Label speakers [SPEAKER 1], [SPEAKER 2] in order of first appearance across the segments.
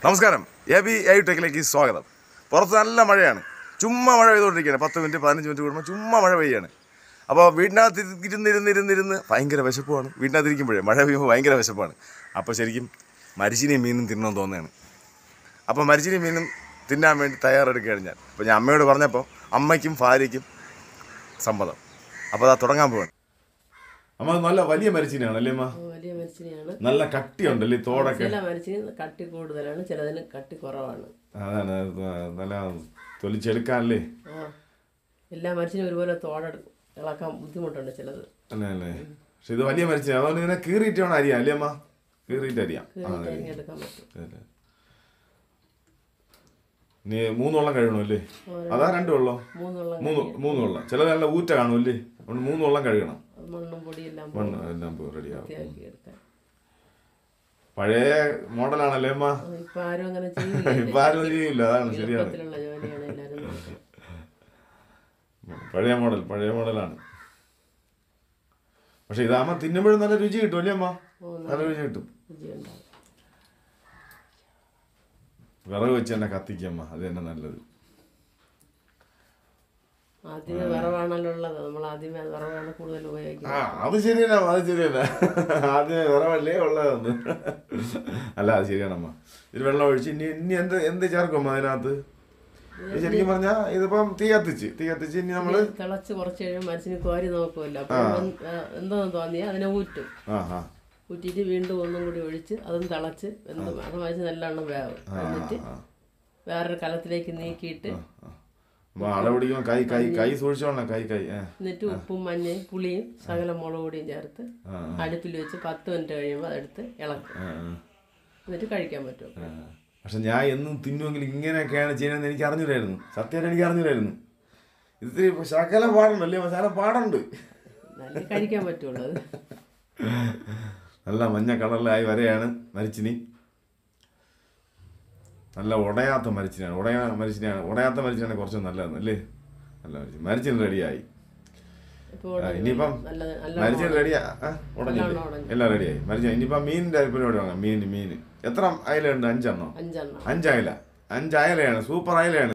[SPEAKER 1] നമസ്കാരം A B I ടെക്കിലേക്ക് സ്വാഗതം പുറത്ത് നല്ല മഴയാണ് ചുമ്മാ മഴ പെയ്തുകൊണ്ടിരിക്കുകയാണ് പത്ത് മിനിറ്റ് പതിനഞ്ച് മിനിറ്റ് കൂടുമ്പോൾ ചുമ്മാ മഴ പെയ്യാണ് അപ്പോൾ വീട്ടിനകത്ത് ഇരുന്ന് ഇരുന്ന് ഇരുന്ന് ഇരുന്ന് ഭയങ്കര വിശപ്പുമാണ് വീട്ടിനകത്ത് ഇരിക്കുമ്പോഴേ മഴ പെയ്യുമ്പോൾ ഭയങ്കര വിശപ്പാണ് അപ്പോൾ ശരിക്കും മരിച്ചിനെയും മീനും തിന്നണമെന്ന് തോന്നുകയാണ് അപ്പോൾ മരിച്ചിനെയും മീനും തിന്നാൻ വേണ്ടി തയ്യാറെടുക്കുകയാണ് ഞാൻ അപ്പോൾ ഞാൻ അമ്മയോട് പറഞ്ഞപ്പോൾ അമ്മയ്ക്കും ഭാര്യയ്ക്കും സമ്മതം അപ്പോൾ അതാ തുടങ്ങാൻ പോവാണ് അമ്മ നല്ല വലിയ മരിച്ചിനാണ് അല്ലേ അമ്മ
[SPEAKER 2] വലിയ മരിച്ചിനെയാണ്
[SPEAKER 1] നല്ല കട്ടിയുണ്ടല്ലേ തോടൊക്കെ
[SPEAKER 2] ചില മരിച്ചിന് കട്ടി കൂടുതലാണ് ചിലതിന് കട്ടി കുറവാണ്
[SPEAKER 1] അതാണ് നല്ല തൊലിച്ചെടുക്കാനല്ലേ
[SPEAKER 2] ആ എല്ലാ മരിച്ചിനും ഒരുപോലെ തോടെടുക്കും ഇളക്കാൻ ബുദ്ധിമുട്ടുണ്ട് ചിലത്
[SPEAKER 1] അല്ലേ അല്ലേ പക്ഷെ ഇത് വലിയ മരിച്ചിന അതുകൊണ്ട് ഇതിനെ കീറിയിട്ട് വേണം അരിയാം അല്ലേ അമ്മ കീറിയിട്ട് അരിയാം ആ,
[SPEAKER 2] കീറിയിട്ട്
[SPEAKER 1] അതെ.
[SPEAKER 2] അരിഞ്ഞെടുക്കാൻ പറ്റും
[SPEAKER 1] അതെ. നീ മൂന്നോളം കഴുകണം അല്ലേ അതാ രണ്ടു വെള്ളം
[SPEAKER 2] മൂന്നുള്ള
[SPEAKER 1] മൂന്ന് മൂന്ന് വെള്ളം ചില നല്ല ഊറ്റ കാണും അല്ലേ അതുകൊണ്ട് മൂന്ന് വെള്ളം കഴുകണം
[SPEAKER 2] മണ്ണും പൊടിയെല്ലാം
[SPEAKER 1] മണ്ണ് എല്ലാം റെഡിയാവും
[SPEAKER 2] വൃത്തിയാക്കി എടുക്കാൻ
[SPEAKER 1] പഴയ മോഡലാണല്ലേ അമ്മ
[SPEAKER 2] ഇപ്പൊ ആരും അങ്ങനെ ചെയ്യില്ല
[SPEAKER 1] ഇപ്പൊ ആരും ചെയ്യില്ല അതാണ് ശരിയാണ്
[SPEAKER 2] എളുപ്പത്തിലുള്ള ജോലിയാണ് എല്ലാവരും നോക്കുന്നത്
[SPEAKER 1] പഴയ മോഡൽ പഴയ മോഡലാണ് പക്ഷെ ഇതാകുമ്പോ തിന്നുമ്പോഴും നല്ല രുചി കിട്ടും അല്ലേ അമ്മ നല്ല രുചി കിട്ടും
[SPEAKER 2] രുചിയുണ്ടാവും
[SPEAKER 1] വിറക് വെച്ച് തന്നെ കത്തിക്കമ്മ അത് തന്നെ നല്ലത്
[SPEAKER 2] ആദ്യമേ വിറവാണല്ലോ ഉള്ളത് നമ്മൾ ആദ്യമേ അത് വിറവാണ് കൂടുതൽ ഉപയോഗിക്കുന്നത്
[SPEAKER 1] ആ അത് ശരിയല്ല അത് ശരിയല്ല ആദ്യമേ വിറവല്ലേ ഉള്ളതെന്ന് അല്ല അത് ശരിയാണമ്മ ഇത് വെള്ളം ഒഴിച്ച് ഇനി ഇനി എന്ത് എന്ത് ചേർക്കും അതിനകത്ത് ഇത് ശരിക്കും പറഞ്ഞാൽ ഇതിപ്പം തീ കത്തിച്ച് തീ കത്തിച്ച് ഇനി നമ്മള്
[SPEAKER 2] തിളച്ച് കുറച്ച് കഴിയുമ്പോൾ മനസ്സിന് കോരി നോക്കുമല്ലോ അപ്പോൾ എന്താന്ന് തോന്നിയാൽ അതിനെ ഊറ്റും
[SPEAKER 1] ആ ആ
[SPEAKER 2] ഊറ്റിയിട്ട് വീണ്ടും ഒന്നും കൂടി ഒഴിച്ച് അതും തിളച്ച് വെന്ത് അത് വായിച്ച് നല്ലോണം വേവും എന്നിട്ട് വേറൊരു കലത്തിലേക്ക് നീക്കിയിട്ട്
[SPEAKER 1] അപ്പൊ അട പിടിക്കുമ്പോൾ കൈ കൈ കൈ സൂക്ഷിച്ചോളണം കൈ കൈ ആ
[SPEAKER 2] എന്നിട്ട് ഉപ്പും മഞ്ഞയും പുളിയും ശകലം മുളക് പൊടിയും ചേർത്ത്
[SPEAKER 1] ആ,
[SPEAKER 2] അടുപ്പിൽ വെച്ച് പത്ത് മിനിറ്റ് കഴിയുമ്പോൾ അതെടുത്ത് ഇളക്കും
[SPEAKER 1] ആ, ആ.
[SPEAKER 2] എന്നിട്ട് കഴിക്കാൻ പറ്റും
[SPEAKER 1] ആ. പക്ഷെ ഞാൻ എന്നും തിന്നുമെങ്കിൽ ഇങ്ങനെയൊക്കെയാണ് ചെയ്യുന്നതെന്ന് എനിക്ക് അറിഞ്ഞില്ലായിരുന്നു സത്യമായിട്ട് എനിക്ക് അറിഞ്ഞില്ലായിരുന്നു ഇത് ശകലം പാടുണ്ടല്ലേ ശകലം പാടുണ്ട്
[SPEAKER 2] നല്ല കഴിക്കാൻ പറ്റുള്ളൂ അത്
[SPEAKER 1] നല്ല മഞ്ഞ കളറിലായി വരെയാണ് മരിച്ചിനി നല്ല ഉടയാത്ത മരിച്ചിനാണ് ഉടയാ മരിച്ചിനാണ് ഉടയാത്ത മരിച്ചിനാണ് കുറച്ച് നല്ലതെന്ന് അല്ലേ നല്ല മരിച്ചിന് മരിച്ചിന് റെഡിയായി
[SPEAKER 2] ഇപ്പോൾ
[SPEAKER 1] ആ, ഇനിയിപ്പം
[SPEAKER 2] നല്ല നല്ല
[SPEAKER 1] മരിച്ചിന് റെഡിയാ ഉടഞ്ഞില്ലേ
[SPEAKER 2] നല്ലോണം ഉടഞ്ഞു.
[SPEAKER 1] എല്ലാം റെഡിയായി മരിച്ച ഇനിയിപ്പം മീനിൻ്റെ പരിപാടി വാങ്ങാം മീൻ മീൻ എത്ര അയലുണ്ട് അഞ്ചെണ്ണോ
[SPEAKER 2] അഞ്ചെണ്ണം
[SPEAKER 1] അഞ്ചയല അഞ്ചയലയാണ് സൂപ്പർ അയലയാണ്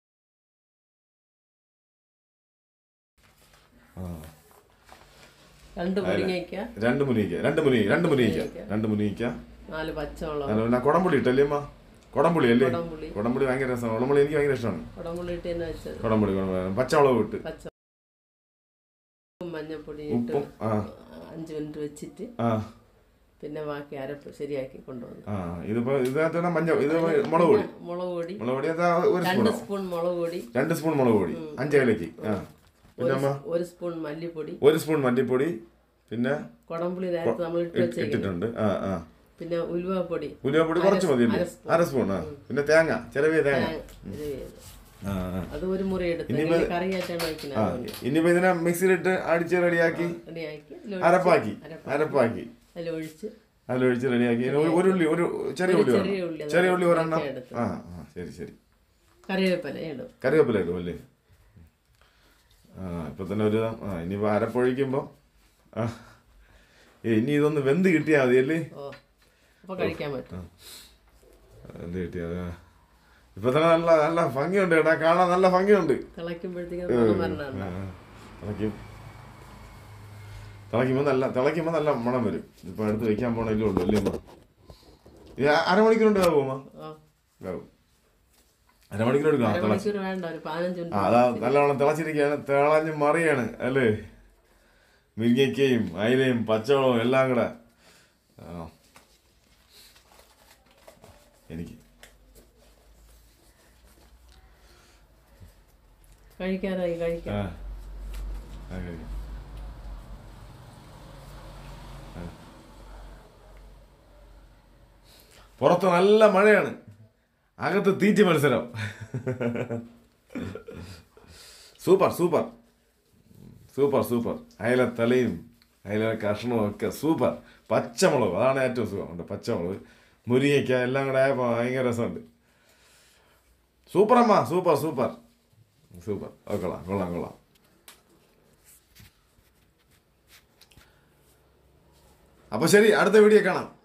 [SPEAKER 2] രണ്ട് മുരിങ്ങയ്ക്ക
[SPEAKER 1] രണ്ട് മുനിക്ക രണ്ട് മുനി രണ്ട് മുനിക്ക രണ്ട് മുനിക്ക
[SPEAKER 2] നാല് പച്ചമുളക്
[SPEAKER 1] പിന്നെ കുടംപുളി ഇട്ടല്ലേ അമ്മ കുടംപുളി അല്ലേ
[SPEAKER 2] കുടംപുളി
[SPEAKER 1] കുടംപുളി ഭയങ്കര രസമാണ് കുടംപുളി എനിക്ക് ഭയങ്കര ഇഷ്ടമാണ്
[SPEAKER 2] കുടംപുളി ഇട്ട് തന്നെ വെച്ചത്
[SPEAKER 1] കുടംപുളി കുടംപുളി പച്ചമുളക് ഇട്ട്
[SPEAKER 2] പച്ച ഉപ്പും മഞ്ഞപ്പൊടി ഇട്ട്
[SPEAKER 1] ഉപ്പും ആ
[SPEAKER 2] അഞ്ച് മിനിറ്റ് വെച്ചിട്ട്
[SPEAKER 1] ആ
[SPEAKER 2] പിന്നെ ബാക്കി അരപ്പ് ശരിയാക്കി കൊണ്ടുവന്നു
[SPEAKER 1] ആ ഇതിപ്പോ ഇതിനകത്ത് മഞ്ഞ ഇത് മുളക് പൊടി
[SPEAKER 2] മുളക് പൊടി
[SPEAKER 1] മുളക് പൊടി അതാ ഒരു സ്പൂൺ
[SPEAKER 2] രണ്ട് സ്പൂൺ മുളക് പൊടി
[SPEAKER 1] രണ്ട് സ്പൂൺ മുളക് പൊടി അഞ്ചയലക്ക് ആ പിന്നെ അമ്മ
[SPEAKER 2] ഒരു സ്പൂൺ മല്ലിപ്പൊടി
[SPEAKER 1] ഒരു സ്പൂൺ മല്ലിപ്പൊടി പിന്നെ
[SPEAKER 2] കുടംപുളി നേരത്തെ നമ്മൾ ഇട്ട്
[SPEAKER 1] ഇട്ട്
[SPEAKER 2] വെച്ചേക്കും
[SPEAKER 1] ഇട്ടിട്ടുണ്ട് ആ ആ
[SPEAKER 2] പിന്നെ ഉലുവപ്പൊടി
[SPEAKER 1] ഉലുവപ്പൊടി കുറച്ച് മതിയല്ലേ അര സ്പൂൺ ആ പിന്നെ തേങ്ങ ചെലവിയ തേങ്ങ
[SPEAKER 2] ഇത് ചെയ്ത്.
[SPEAKER 1] ആ ആ
[SPEAKER 2] അത് ഒരു മുറി എടുത്ത് അല്ലെങ്കിൽ കറിയായിട്ടാണ് വയ്ക്കുന്നത്
[SPEAKER 1] ആ ഇനിയിപ്പോ ഇതിനെ മിക്സിയിലിട്ട് അടിച്ച് റെഡിയാക്കി
[SPEAKER 2] റെഡിയാക്കി അതിൽ
[SPEAKER 1] അരപ്പാക്കി അരപ്പാക്കി
[SPEAKER 2] അതിലൊഴിച്ച്
[SPEAKER 1] അതിലൊഴിച്ച് റെഡിയാക്കി ഒരു ഒരു ഉള്ളി ഒരു ചെറിയ ഉള്ളി വേണം
[SPEAKER 2] ചെറിയ ഉള്ളി അത്
[SPEAKER 1] ചെറിയ ഉള്ളി ഒരെണ്ണം
[SPEAKER 2] എടുത്ത്
[SPEAKER 1] ആ ആ ശരി ശരി
[SPEAKER 2] കറിവേപ്പില ഇടും
[SPEAKER 1] കറിവേപ്പില ഇടും അല്ലേ ആ ഇപ്പൊ തന്നെ ഒരു ആ ഇനിയിപ്പോ അരപ്പൊഴിക്കുമ്പോ ആ ഏ, ഇനി ഇതൊന്ന് വെന്ത് കിട്ടിയാൽ മതി അല്ലേ
[SPEAKER 2] ഓ അപ്പൊ കഴിക്കാൻ പറ്റും
[SPEAKER 1] വെന്ത് കിട്ടിയാൽ ഇപ്പൊ തന്നെ നല്ല നല്ല ഭംഗിയുണ്ട് കേട്ടാ കാണാൻ നല്ല ഭംഗിയുണ്ട്
[SPEAKER 2] തിളയ്ക്കുമ്പോഴത്തേക്കും മണം വരണതാണ്
[SPEAKER 1] ആ, തിളയ്ക്കും തിളയ്ക്കുമ്പോൾ നല്ല തിളയ്ക്കുമ്പോൾ നല്ല മണം വരും ഇപ്പൊ അടുത്ത് വെക്കാൻ പോണല്ലേ ഉള്ളൂ അല്ലേ അമ്മ? ഇത് അരമണിക്കൂറുണ്ട് ആവുമോ
[SPEAKER 2] ഓ
[SPEAKER 1] ആവും അരമണിക്കൂർ എടുക്കാം തിളച്ച്
[SPEAKER 2] അരമണിക്കൂർ വേണ്ട ഒരു പതിനഞ്ച്
[SPEAKER 1] ആ
[SPEAKER 2] മിനിറ്റ്
[SPEAKER 1] അതാ നല്ലവണ്ണം തിളച്ചിരിക്കുകയാണ് തിളഞ്ഞ് മറിയാണ് അല്ലേ മുരിങ്ങയ്ക്കയും അയിലയും പച്ചവളവും എല്ലാം കൂടെ ആ എനിക്ക്
[SPEAKER 2] കഴിക്കാറായി
[SPEAKER 1] ആ
[SPEAKER 2] കഴിക്കാം
[SPEAKER 1] ആ, കഴിക്കാം. ആ. പുറത്ത് നല്ല മഴയാണ് അകത്ത് തീറ്റ മത്സരം സൂപ്പർ സൂപ്പർ സൂപ്പർ സൂപ്പർ അയല തലയും അയല കഷ്ണവും ഒക്കെ സൂപ്പർ പച്ചമുളക് അതാണ് ഏറ്റവും സുഖം ഉണ്ട് പച്ചമുളക് മുരിങ്ങയ്ക്ക എല്ലാം കൂടെ ആയപ്പോൾ ഭയങ്കര രസമുണ്ട് സൂപ്പർ അമ്മ സൂപ്പർ സൂപ്പർ സൂപ്പർ അത് കൊള്ളാം കൊള്ളാം കൊള്ളാം അപ്പോൾ ശരി അടുത്ത വീഡിയോ കാണാം